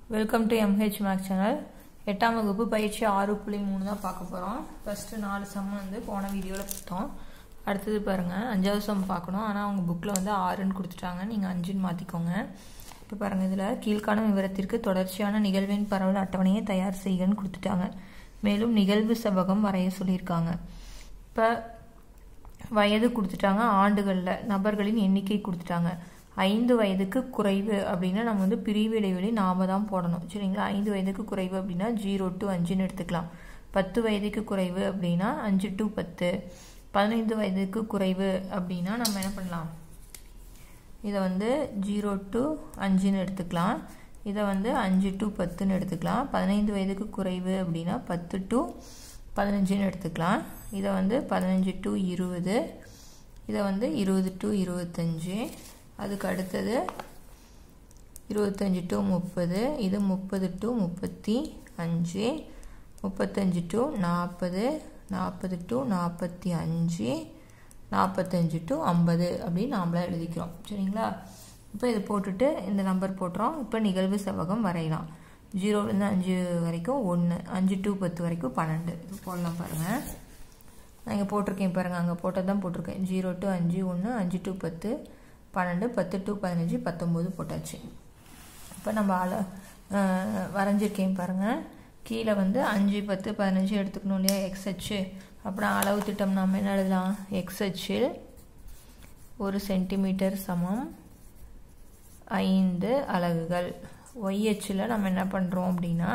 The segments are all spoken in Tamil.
welcome to MH Max channel எட்டாம் வகுப்பு பயிற்சி ஆறு புள்ளி மூணு தான் பார்க்க போகிறோம் ஃபஸ்ட்டு நாலு சம் வந்து போன வீடியோவில் பார்த்தோம் அடுத்தது பாருங்கள் அஞ்சாவது சம் பார்க்கணும் ஆனால் அவங்க புக்கில் வந்து ஆறுன்னு கொடுத்துட்டாங்க நீங்கள் அஞ்சுன்னு மாற்றிக்கோங்க இப்போ பாருங்கள் இதில் கீழ்காணும் விவரத்திற்கு தொடர்ச்சியான நிகழ்வின் பரவல் அட்டவணையை தயார் செய்கன்னு கொடுத்துட்டாங்க மேலும் நிகழ்வு செவ்வகம் வரைய சொல்லியிருக்காங்க இப்போ வயது கொடுத்துட்டாங்க ஆண்டுகளில் நபர்களின் எண்ணிக்கை கொடுத்துட்டாங்க ஐந்து வயதுக்கு குறைவு அப்படின்னா நம்ம வந்து பிரிவு இடைவெளி நாம தான் போடணும் சரிங்களா ஐந்து வயதுக்கு குறைவு அப்படின்னா ஜீரோ டு அஞ்சுன்னு எடுத்துக்கலாம் பத்து வயதுக்கு குறைவு அப்படின்னா அஞ்சு டு பத்து பதினைந்து வயதுக்கு குறைவு அப்படின்னா நம்ம என்ன பண்ணலாம் இதை வந்து ஜீரோ டு அஞ்சுன்னு எடுத்துக்கலாம் இதை வந்து அஞ்சு டு பத்துன்னு எடுத்துக்கலாம் பதினைந்து வயதுக்கு குறைவு அப்படின்னா பத்து டு பதினஞ்சுன்னு எடுத்துக்கலாம் இதை வந்து பதினஞ்சு டு இருபது இதை வந்து இருபது டு இருபத்தஞ்சு அதுக்கு அடுத்தது இருபத்தஞ்சி டு முப்பது இது முப்பது டு முப்பத்தி அஞ்சு முப்பத்தஞ்சு டு நாற்பது நாற்பது டு நாற்பத்தி அஞ்சு நாற்பத்தஞ்சு டு ஐம்பது அப்படின்னு நாமளாக எழுதிக்கிறோம் சரிங்களா இப்போ இது போட்டுட்டு இந்த நம்பர் போட்டுறோம் இப்போ நிகழ்வு செவ்வகம் வரையலாம் ஜீரோலேருந்து அஞ்சு வரைக்கும் ஒன்று அஞ்சு டு பத்து வரைக்கும் பன்னெண்டு இது போடலாம் பாருங்கள் நான் இங்கே போட்டிருக்கேன் பாருங்கள் அங்கே போட்டது தான் போட்டிருக்கேன் ஜீரோ டு அஞ்சு ஒன்று அஞ்சு டு பத்து பன்னெண்டு பத்து டு பதினஞ்சு பத்தொம்போது போட்டாச்சு இப்போ நம்ம அள வரைஞ்சிருக்கேன் பாருங்கள் கீழே வந்து அஞ்சு பத்து பதினஞ்சு எடுத்துக்கணும் இல்லையா எக்ஸ் அச்சு அப்புறம் அளவு திட்டம் நம்ம என்ன எழுதலாம் எக்ஸ் அச்சில் ஒரு சென்டிமீட்டர் சமம் ஐந்து அலகுகள் ஒய் அச்சில் நம்ம என்ன பண்ணுறோம் அப்படின்னா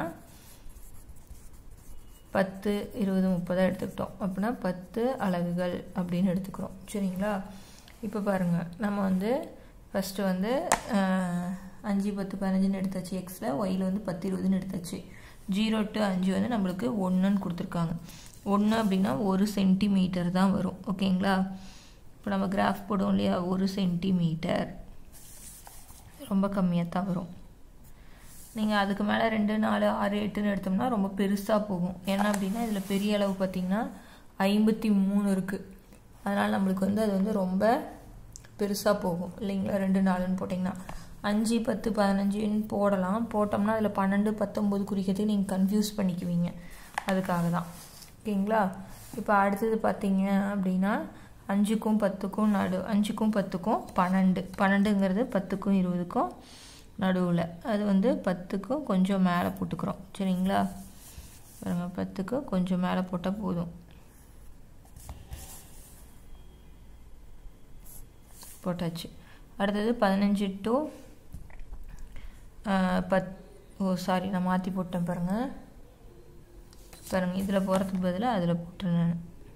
பத்து இருபது முப்பதாக எடுத்துக்கிட்டோம் அப்படின்னா பத்து அலகுகள் அப்படின்னு எடுத்துக்கிறோம் சரிங்களா இப்போ பாருங்கள் நம்ம வந்து ஃபஸ்ட்டு வந்து அஞ்சு பத்து பதினஞ்சுன்னு எடுத்தாச்சு எக்ஸில் ஒயில் வந்து பத்து இருபதுன்னு எடுத்தாச்சு ஜீரோ டு அஞ்சு வந்து நம்மளுக்கு ஒன்றுன்னு கொடுத்துருக்காங்க ஒன்று அப்படின்னா ஒரு சென்டிமீட்டர் தான் வரும் ஓகேங்களா இப்போ நம்ம கிராஃப் போடுவோம் இல்லையா ஒரு சென்டிமீட்டர் ரொம்ப கம்மியாக தான் வரும் நீங்கள் அதுக்கு மேலே ரெண்டு நாலு ஆறு எட்டுன்னு எடுத்தோம்னா ரொம்ப பெருசாக போகும் ஏன்னா அப்படின்னா இதில் பெரிய அளவு பார்த்திங்கன்னா ஐம்பத்தி மூணு இருக்குது அதனால் நம்மளுக்கு வந்து அது வந்து ரொம்ப பெருசாக போகும் இல்லைங்களா ரெண்டு நாலுன்னு போட்டிங்கன்னா அஞ்சு பத்து பதினஞ்சுன்னு போடலாம் போட்டோம்னா அதில் பன்னெண்டு பத்தொம்போது குறிக்கிறதுக்கு நீங்கள் கன்ஃபியூஸ் பண்ணிக்குவீங்க அதுக்காக தான் ஓகேங்களா இப்போ அடுத்தது பார்த்தீங்க அப்படின்னா அஞ்சுக்கும் பத்துக்கும் நடு அஞ்சுக்கும் பத்துக்கும் பன்னெண்டு பன்னெண்டுங்கிறது பத்துக்கும் இருபதுக்கும் நடுவில் அது வந்து பத்துக்கும் கொஞ்சம் மேலே போட்டுக்கிறோம் சரிங்களா பாருங்க பத்துக்கு கொஞ்சம் மேலே போட்டால் போதும் போட்டாச்சு அடுத்தது பதினஞ்சு டு பத் ஓ சாரி நான் மாற்றி போட்டேன் பாருங்கள் பாருங்கள் இதில் போகிறதுக்கு பதிலாக அதில் போட்டேன் நான்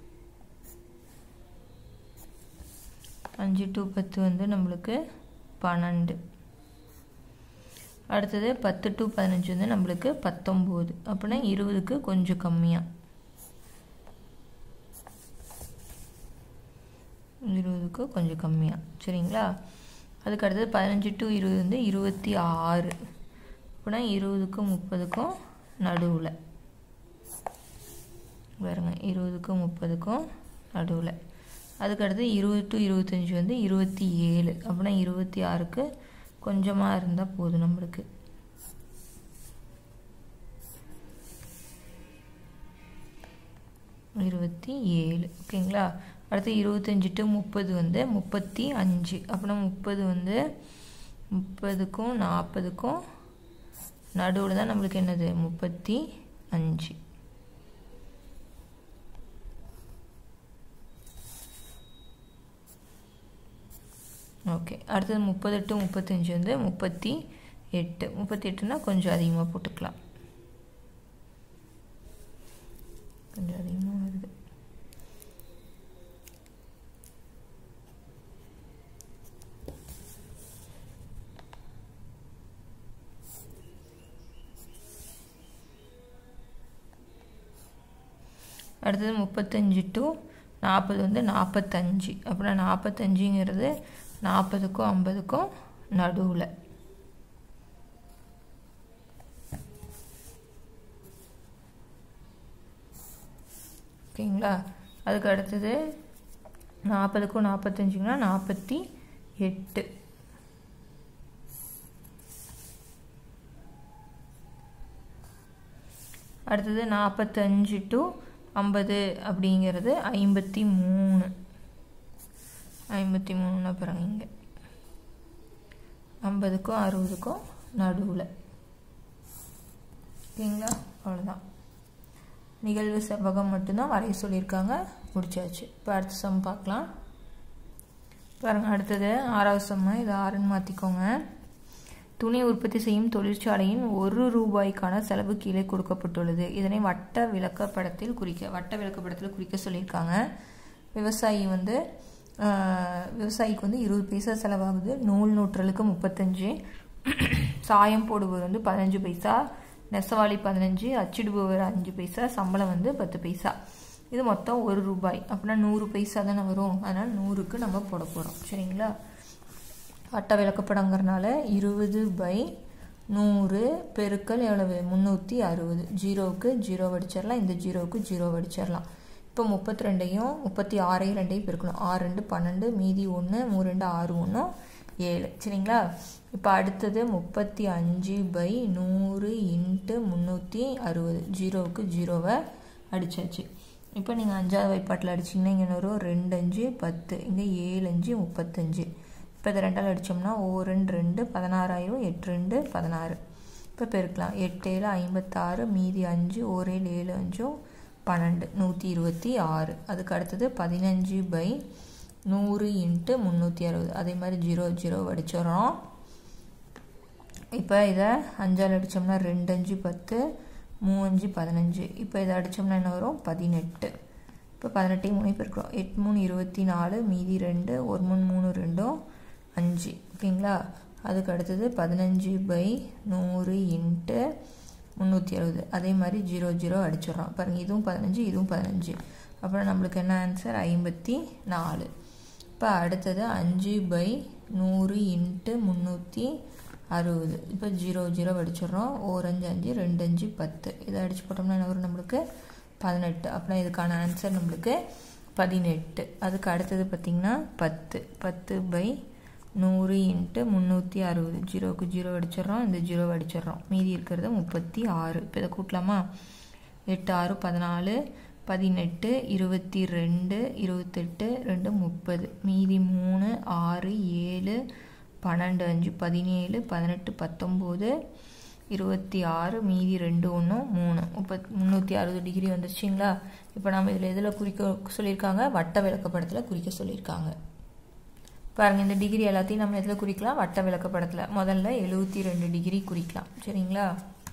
அஞ்சு டு பத்து வந்து நம்மளுக்கு பன்னெண்டு அடுத்தது பத்து டு பதினஞ்சு வந்து நம்மளுக்கு பத்தொம்போது அப்படின்னா இருபதுக்கு கொஞ்சம் கம்மியாக இருபதுக்கு கொஞ்சம் கம்மியாக சரிங்களா அதுக்கு அடுத்தது பதினஞ்சு டு இருபது வந்து இருபத்தி ஆறு அப்படின்னா இருபதுக்கும் முப்பதுக்கும் நடுவில் பாருங்க இருபதுக்கும் முப்பதுக்கும் நடுவில் அதுக்கடுத்து இருபது டு இருபத்தஞ்சி வந்து இருபத்தி ஏழு அப்படின்னா இருபத்தி ஆறுக்கு கொஞ்சமாக இருந்தால் போதும் நம்மளுக்கு இருபத்தி ஏழு ஓகேங்களா அடுத்து இருபத்தஞ்சி டு முப்பது வந்து முப்பத்தி அஞ்சு அப்படின்னா முப்பது வந்து முப்பதுக்கும் நாற்பதுக்கும் நடுவில் தான் நம்மளுக்கு என்னது முப்பத்தி அஞ்சு ஓகே அடுத்தது முப்பது டு முப்பத்தஞ்சு வந்து முப்பத்தி எட்டு முப்பத்தி எட்டுனா கொஞ்சம் அதிகமாக போட்டுக்கலாம் கொஞ்சம் அதிகமாக வருது அடுத்தது முப்பத்தஞ்சு டு நாற்பது வந்து நாற்பத்தஞ்சு அப்படின்னா நாற்பத்தஞ்சுங்கிறது நாற்பதுக்கும் ஐம்பதுக்கும் நடுவில் ஓகேங்களா அதுக்கு அடுத்தது நாற்பதுக்கும் நாற்பத்தஞ்சுங்கன்னா நாற்பத்தி எட்டு அடுத்தது நாற்பத்தஞ்சு டு ஐம்பது அப்படிங்கிறது ஐம்பத்தி மூணு ஐம்பத்தி மூணுன்னா பாருங்க இங்கே ஐம்பதுக்கும் அறுபதுக்கும் நடுவில் ஓகேங்களா அவ்வளோதான் நிகழ்வு செவ்வகம் மட்டும்தான் வரைய சொல்லியிருக்காங்க முடிச்சாச்சு இப்போ அடுத்த சம் பார்க்கலாம் பாருங்கள் அடுத்தது ஆறாவது சம்மு இது ஆறுன்னு மாற்றிக்கோங்க துணி உற்பத்தி செய்யும் தொழிற்சாலையின் ஒரு ரூபாய்க்கான செலவு கீழே கொடுக்கப்பட்டுள்ளது இதனை வட்ட விளக்கப்படத்தில் குறிக்க வட்ட விளக்கப்படத்தில் குறிக்க சொல்லியிருக்காங்க விவசாயி வந்து விவசாயிக்கு வந்து இருபது பைசா செலவாகுது நூல் நூற்றலுக்கு முப்பத்தஞ்சு சாயம் போடுபவர் வந்து பதினஞ்சு பைசா நெசவாளி பதினஞ்சு அச்சிடுபவர் அஞ்சு பைசா சம்பளம் வந்து பத்து பைசா இது மொத்தம் ஒரு ரூபாய் அப்படின்னா நூறு பைசா தானே வரும் அதனால் நூறுக்கு நம்ம போட போகிறோம் சரிங்களா வட்ட விளக்கப்படங்கிறனால இருபது பை நூறு பெருக்கல் எவ்வளவு முந்நூற்றி அறுபது ஜீரோவுக்கு ஜீரோ அடிச்சிடலாம் இந்த ஜீரோவுக்கு ஜீரோ அடிச்சிடலாம் இப்போ முப்பத்தி ரெண்டையும் முப்பத்தி ஆறையும் ரெண்டையும் பெருக்கணும் ஆறு ரெண்டு பன்னெண்டு மீதி ஒன்று மூணு ரெண்டு ஆறு ஒன்றும் ஏழு சரிங்களா இப்போ அடுத்தது முப்பத்தி அஞ்சு பை நூறு இன்ட்டு முந்நூற்றி அறுபது ஜீரோவுக்கு ஜீரோவை அடித்தாச்சு இப்போ நீங்கள் அஞ்சாவது வைப்பாட்டில் அடிச்சிங்கன்னா இங்கே வரும் ரெண்டு அஞ்சு பத்து இங்கே ஏழு அஞ்சு முப்பத்தஞ்சு இப்போ இதை ரெண்டால் அடித்தோம்னா ஓ ரெண்டு ரெண்டு பதினாறாயிரம் எட்டு ரெண்டு பதினாறு இப்போ பெருக்கலாம் எட்டு ஏழு ஐம்பத்தாறு மீதி அஞ்சு ஓரேழு ஏழு அஞ்சும் பன்னெண்டு நூற்றி இருபத்தி ஆறு அதுக்கு அடுத்தது பதினஞ்சு பை நூறு இன்ட்டு முந்நூற்றி அறுபது அதே மாதிரி ஜீரோ ஜீரோ அடிச்சிடறோம் இப்போ இதை அஞ்சால் அடித்தோம்னா ரெண்டு அஞ்சு பத்து மூவஞ்சு பதினஞ்சு இப்போ இதை அடித்தோம்னா என்ன வரும் பதினெட்டு இப்போ பதினெட்டையும் மூணு பெருக்கிறோம் எட்டு மூணு இருபத்தி நாலு மீதி ரெண்டு ஒரு மூணு மூணு ரெண்டும் அஞ்சு ஓகேங்களா அதுக்கு அடுத்தது பதினஞ்சு பை நூறு இன்ட்டு முந்நூற்றி அறுபது அதே மாதிரி ஜீரோ ஜீரோ அடிச்சிடறோம் பாருங்கள் இதுவும் பதினஞ்சு இதுவும் பதினஞ்சு அப்புறம் நம்மளுக்கு என்ன ஆன்சர் ஐம்பத்தி நாலு இப்போ அடுத்தது அஞ்சு பை நூறு இன்ட்டு முந்நூற்றி அறுபது இப்போ ஜீரோ ஜீரோ அடிச்சிடுறோம் ஓர் அஞ்சு அஞ்சு ரெண்டு அஞ்சு பத்து இதை அடிச்சு போட்டோம்னா என்ன வரும் நம்மளுக்கு பதினெட்டு அப்புறம் இதுக்கான ஆன்சர் நம்மளுக்கு பதினெட்டு அதுக்கு அடுத்தது பார்த்திங்கன்னா பத்து பத்து பை நூறு இன்ட்டு முந்நூற்றி அறுபது ஜீரோவுக்கு ஜீரோ அடிச்சிடுறோம் இந்த ஜீரோ அடிச்சிடுறோம் மீதி இருக்கிறது முப்பத்தி ஆறு இப்போ இதை கூட்டலாமா எட்டு ஆறு பதினாலு பதினெட்டு இருபத்தி ரெண்டு இருபத்தெட்டு ரெண்டு முப்பது மீதி மூணு ஆறு ஏழு பன்னெண்டு அஞ்சு பதினேழு பதினெட்டு பத்தொம்போது இருபத்தி ஆறு மீதி ரெண்டு ஒன்று மூணு முப்பத் முந்நூற்றி அறுபது டிகிரி வந்துருச்சுங்களா இப்போ நம்ம இதில் எதில் குறிக்க சொல்லியிருக்காங்க வட்ட விளக்கப்படத்தில் குறிக்க சொல்லியிருக்காங்க பாருங்கள் இந்த டிகிரி எல்லாத்தையும் நம்ம எதில் குறிக்கலாம் வட்ட விளக்கப்படத்தில் முதல்ல எழுபத்தி ரெண்டு டிகிரி குறிக்கலாம் சரிங்களா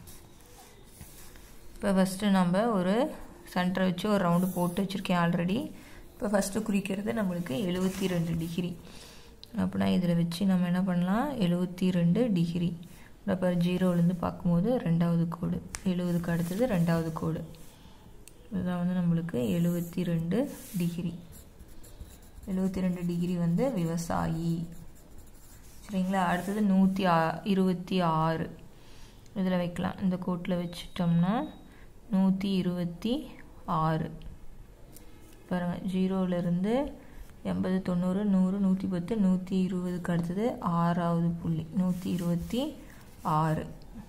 இப்போ ஃபஸ்ட்டு நம்ம ஒரு சென்டரை வச்சு ஒரு ரவுண்டு போட்டு வச்சுருக்கேன் ஆல்ரெடி இப்போ ஃபஸ்ட்டு குறிக்கிறது நம்மளுக்கு எழுபத்தி ரெண்டு டிகிரி அப்படின்னா இதில் வச்சு நம்ம என்ன பண்ணலாம் எழுபத்தி ரெண்டு டிகிரி இப்போ ஜீரோலேருந்து பார்க்கும்போது ரெண்டாவது கோடு எழுபதுக்கு அடுத்தது ரெண்டாவது கோடு இதுதான் வந்து நம்மளுக்கு எழுபத்தி ரெண்டு டிகிரி எழுபத்தி ரெண்டு டிகிரி வந்து விவசாயி சரிங்களா அடுத்தது நூற்றி ஆ இருபத்தி ஆறு இதில் வைக்கலாம் இந்த கோட்டில் வச்சிட்டோம்னா நூற்றி இருபத்தி ஆறு பாருங்கள் ஜீரோவிலேருந்து எண்பது தொண்ணூறு நூறு நூற்றி பத்து நூற்றி இருபதுக்கு அடுத்தது ஆறாவது புள்ளி நூற்றி இருபத்தி ஆறு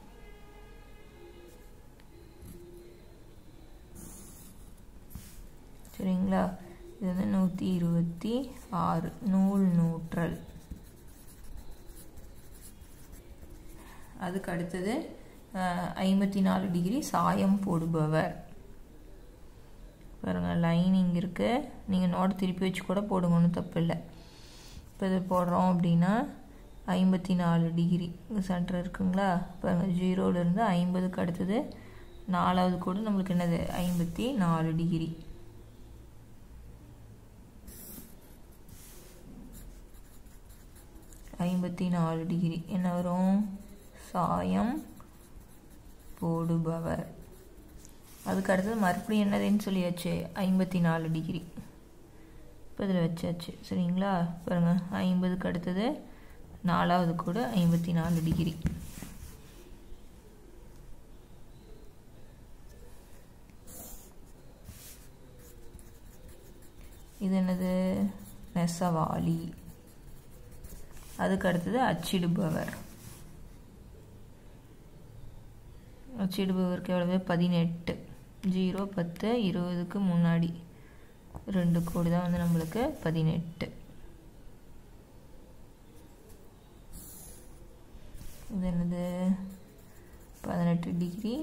சரிங்களா இது வந்து நூற்றி இருபத்தி ஆறு நூல் நூற்றல் அதுக்கு அடுத்தது ஐம்பத்தி நாலு டிகிரி சாயம் போடுபவர் பாருங்கள் லைனிங் இருக்குது நீங்கள் நோட் திருப்பி வச்சு கூட போடுங்க ஒன்றும் தப்பு இல்லை இப்போ இது போடுறோம் அப்படின்னா ஐம்பத்தி நாலு டிகிரி சென்டர் இருக்குங்களா பாருங்கள் ஜீரோலேருந்து ஐம்பதுக்கு அடுத்தது நாலாவது கோடு நம்மளுக்கு என்னது ஐம்பத்தி நாலு டிகிரி ஐம்பத்தி நாலு டிகிரி என்ன வரும் சாயம் போடுபவர் அதுக்கு அடுத்தது மறுபடியும் என்னதுன்னு சொல்லியாச்சு ஐம்பத்தி நாலு டிகிரி இப்போ இதில் வச்சாச்சு சரிங்களா பாருங்கள் ஐம்பதுக்கு அடுத்தது நாலாவது கூட ஐம்பத்தி நாலு டிகிரி இது என்னது நெசவாளி அதுக்கு அடுத்தது அச்சிடுபவர் அச்சிடுபவருக்கு எவ்வளவு பதினெட்டு ஜீரோ பத்து இருபதுக்கு முன்னாடி ரெண்டு கோடி தான் வந்து நம்மளுக்கு பதினெட்டு இது என்னது பதினெட்டு டிகிரி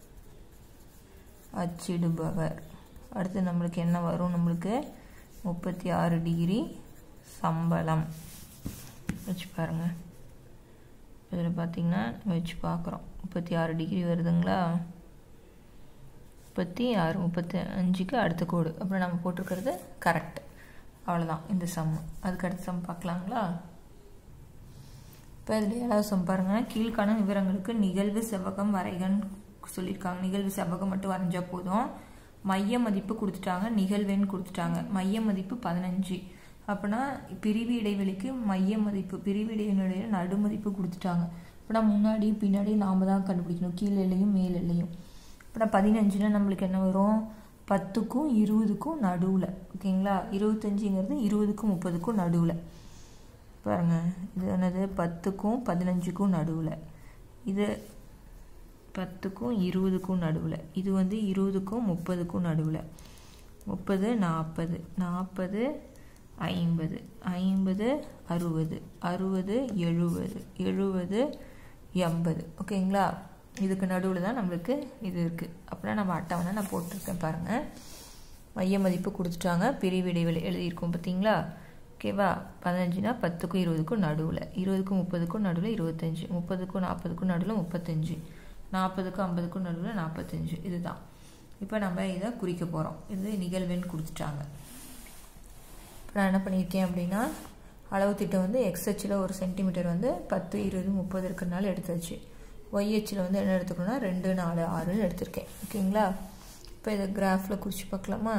அச்சிடுபவர் அடுத்து நம்மளுக்கு என்ன வரும் நம்மளுக்கு முப்பத்தி ஆறு டிகிரி சம்பளம் வச்சு பாருங்கள் இதில் பார்த்திங்கன்னா வச்சு பார்க்குறோம் முப்பத்தி ஆறு டிகிரி வருதுங்களா முப்பத்தி ஆறு முப்பத்தி அஞ்சுக்கு அடுத்த கோடு அப்புறம் நம்ம போட்டிருக்கிறது கரெக்ட் அவ்வளோதான் இந்த சம் அதுக்கு அடுத்த சம் பார்க்கலாங்களா இப்போ இதில் ஏழாவது சம் பாருங்கள் கீழ்காண விவரங்களுக்கு நிகழ்வு செவ்வகம் வரைகன்னு சொல்லியிருக்காங்க நிகழ்வு செவ்வகம் மட்டும் வரைஞ்சால் போதும் மைய மதிப்பு கொடுத்துட்டாங்க நிகழ்வெண் கொடுத்துட்டாங்க மைய மதிப்பு பதினஞ்சு அப்படின்னா பிரிவு இடைவெளிக்கு மைய மதிப்பு பிரிவு இடைவெளியில் நடுமதிப்பு கொடுத்துட்டாங்க அப்படின்னா முன்னாடி பின்னாடி நாம் தான் கண்டுபிடிக்கணும் கீழ் எல்லையும் மேல் எல்லையும் அப்படின்னா பதினஞ்சுனா நம்மளுக்கு என்ன வரும் பத்துக்கும் இருபதுக்கும் நடுவில் ஓகேங்களா இருபத்தஞ்சுங்கிறது இருபதுக்கும் முப்பதுக்கும் நடுவில் பாருங்கள் இது என்னது பத்துக்கும் பதினஞ்சுக்கும் நடுவில் இது பத்துக்கும் இருபதுக்கும் நடுவில் இது வந்து இருபதுக்கும் முப்பதுக்கும் நடுவில் முப்பது நாற்பது நாற்பது ஐம்பது ஐம்பது அறுபது அறுபது எழுபது எழுபது எண்பது ஓகேங்களா இதுக்கு நடுவில் தான் நம்மளுக்கு இது இருக்குது அப்படின்னா நம்ம அட்டவணை நான் போட்டிருக்கேன் பாருங்கள் மைய மதிப்பு கொடுத்துட்டாங்க பிரிவு இடைவெளி எழுதியிருக்கோம் பார்த்தீங்களா ஓகேவா பதினஞ்சுனா பத்துக்கும் இருபதுக்கும் நடுவில் இருபதுக்கும் முப்பதுக்கும் நடுவில் இருபத்தஞ்சி முப்பதுக்கும் நாற்பதுக்கும் நடுவில் முப்பத்தஞ்சு நாற்பதுக்கும் ஐம்பதுக்கும் நடுவில் நாற்பத்தஞ்சு இதுதான் இப்போ நம்ம இதை குறிக்க போகிறோம் இது நிகழ்வெண் கொடுத்துட்டாங்க இப்போ நான் என்ன பண்ணியிருக்கேன் அப்படின்னா அளவு திட்டம் வந்து எக்ஸ் அச்சில் ஒரு சென்டிமீட்டர் வந்து பத்து இருபது முப்பது இருக்கிறனால எடுத்தாச்சு ஒய் அச்சில் வந்து என்ன எடுத்துக்கணும்னா ரெண்டு நாலு ஆறுன்னு எடுத்திருக்கேன் ஓகேங்களா இப்போ இதை கிராஃபில் குறித்து பார்க்கலாமா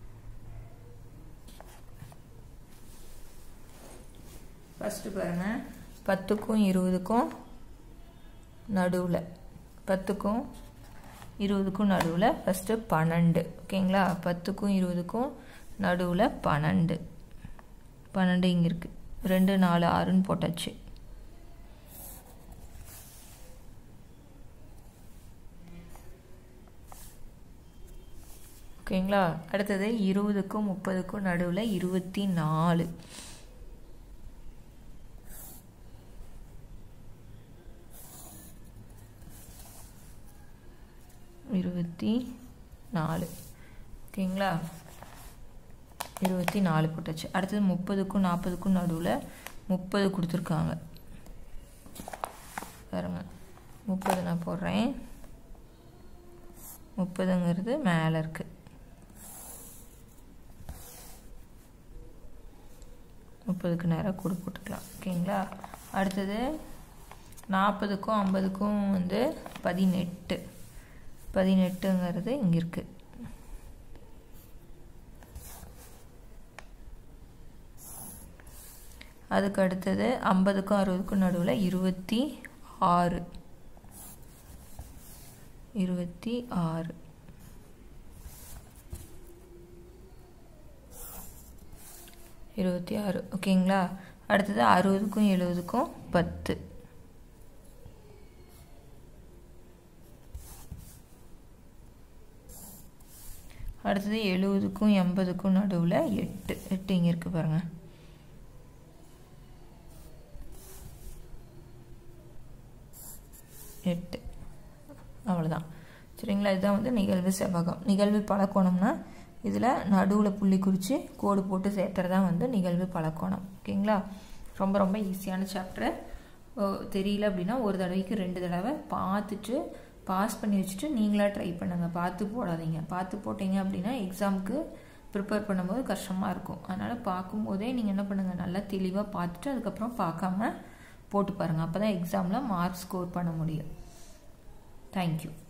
ஃபஸ்ட்டு பாருங்கள் பத்துக்கும் இருபதுக்கும் நடுவில் பத்துக்கும் இருபதுக்கும் நடுவில் ஃபஸ்ட்டு பன்னெண்டு ஓகேங்களா பத்துக்கும் இருபதுக்கும் நடுவில் பன்னெண்டு பன்னெண்டு இங்கே இருக்குது ரெண்டு நாலு ஆறுன்னு போட்டாச்சு ஓகேங்களா அடுத்தது இருபதுக்கும் முப்பதுக்கும் நடுவில் இருபத்தி நாலு இருபத்தி நாலு ஓகேங்களா இருபத்தி நாலு போட்டாச்சு அடுத்தது முப்பதுக்கும் நாற்பதுக்கும் நடுவில் முப்பது கொடுத்துருக்காங்க பாருங்க முப்பது நான் போடுறேன் முப்பதுங்கிறது மேலே இருக்குது முப்பதுக்கு நேரம் கூட போட்டுக்கலாம் ஓகேங்களா அடுத்தது நாற்பதுக்கும் ஐம்பதுக்கும் வந்து பதினெட்டு பதினெட்டுங்கிறது இங்கே இருக்குது அதுக்கு அடுத்தது ஐம்பதுக்கும் அறுபதுக்கும் நடுவில் இருபத்தி ஆறு இருபத்தி ஆறு இருபத்தி ஆறு ஓகேங்களா அடுத்தது அறுபதுக்கும் எழுபதுக்கும் பத்து அடுத்தது எழுபதுக்கும் எண்பதுக்கும் நடுவில் எட்டு எட்டு இங்கே இருக்குது பாருங்கள் எட்டு அவ்வளோதான் சரிங்களா இதுதான் வந்து நிகழ்வு செவ்வகம் நிகழ்வு பலக்கோணம்னா இதில் நடுவில் புள்ளி குறித்து கோடு போட்டு சேர்த்துறது தான் வந்து நிகழ்வு பலக்கோணம் ஓகேங்களா ரொம்ப ரொம்ப ஈஸியான சாப்டர் தெரியல அப்படின்னா ஒரு தடவைக்கு ரெண்டு தடவை பார்த்துட்டு பாஸ் பண்ணி வச்சுட்டு நீங்களாக ட்ரை பண்ணுங்கள் பார்த்து போடாதீங்க பார்த்து போட்டீங்க அப்படின்னா எக்ஸாமுக்கு ப்ரிப்பேர் பண்ணும்போது கஷ்டமாக இருக்கும் அதனால் பார்க்கும்போதே நீங்கள் என்ன பண்ணுங்கள் நல்லா தெளிவாக பார்த்துட்டு அதுக்கப்புறம் பார்க்காம போட்டு பாருங்கள் அப்போ தான் எக்ஸாமில் மார்க் ஸ்கோர் பண்ண முடியும் தேங்க்யூ